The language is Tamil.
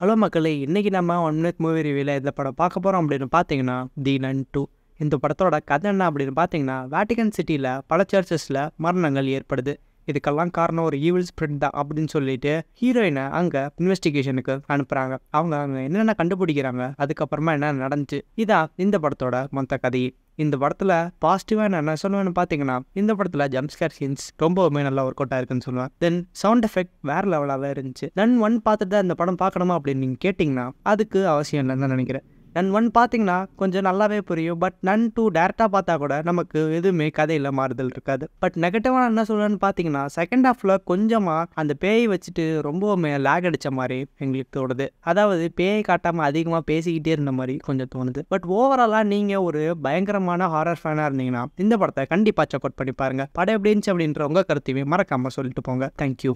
ஹலோ மக்களே இன்னைக்கு நம்ம ஒன் மினிட் மூவி ரிவியூவில் இந்த படம் பார்க்க போகிறோம் அப்படின்னு பார்த்தீங்கன்னா தி நன் டூ இந்த படத்தோட கதை என்ன அப்படின்னு பார்த்தீங்கன்னா வேட்டிகன் சிட்டியில் பல சர்ச்சஸில் மரணங்கள் ஏற்படுது இதுக்கெல்லாம் காரணம் ஒரு ஈவில் ஸ்ப்ரெட் தான் அப்படின்னு சொல்லிட்டு ஹீரோயினை அங்கே இன்வெஸ்டிகேஷனுக்கு அனுப்புகிறாங்க அவங்க அங்கே என்னென்ன கண்டுபிடிக்கிறாங்க அதுக்கப்புறமா என்ன நடந்துச்சு இதான் இந்த படத்தோட மொத்த கதை இந்த படத்தில் பாசிட்டிவாக நான் என்ன சொல்லுவேன்னு பார்த்தீங்கன்னா இந்த படத்தில் ஜம்ஸ்கேர் சீன்ஸ் ரொம்பவுமே நல்லா ஒர்க் அவுட் ஆயிருக்குன்னு சொல்லுவேன் தென் சவுண்ட் எஃபெக்ட் வேறு லெவலாகவே இருந்துச்சு நன் ஒன் பார்த்துட்டு தான் இந்த படம் பார்க்கணுமா அப்படின்னு நீங்கள் கேட்டிங்கன்னா அதுக்கு அவசியம் இல்லைன்னு தான் நினைக்கிறேன் நன் ஒன் பார்த்தீங்கன்னா கொஞ்சம் நல்லாவே புரியும் பட் நன் டூ டேரெக்டாக பார்த்தா கூட நமக்கு எதுவுமே கதையில் மாறுதல் இருக்காது பட் நெகட்டிவாக என்ன சொல்லுவேன்னு பார்த்தீங்கன்னா செகண்ட் ஹாஃபில் கொஞ்சமாக அந்த பேயை வச்சுட்டு ரொம்பவுமே லேக் அடித்த மாதிரி எங்களுக்கு தோணுது அதாவது பேயை காட்டாமல் அதிகமாக பேசிக்கிட்டே இருந்த மாதிரி கொஞ்சம் தோணுது பட் ஓவராலாக நீங்கள் ஒரு பயங்கரமான ஹாரர் ஃபேனாக இருந்தீங்கன்னா இந்த படத்தை கண்டிப்பாக செக் அவுட் பண்ணி பாருங்கள் படம் எப்படி இருந்துச்சு அப்படின்ற உங்கள் கருத்தையுமே மறக்காமல் சொல்லிட்டு போங்க தேங்க்யூ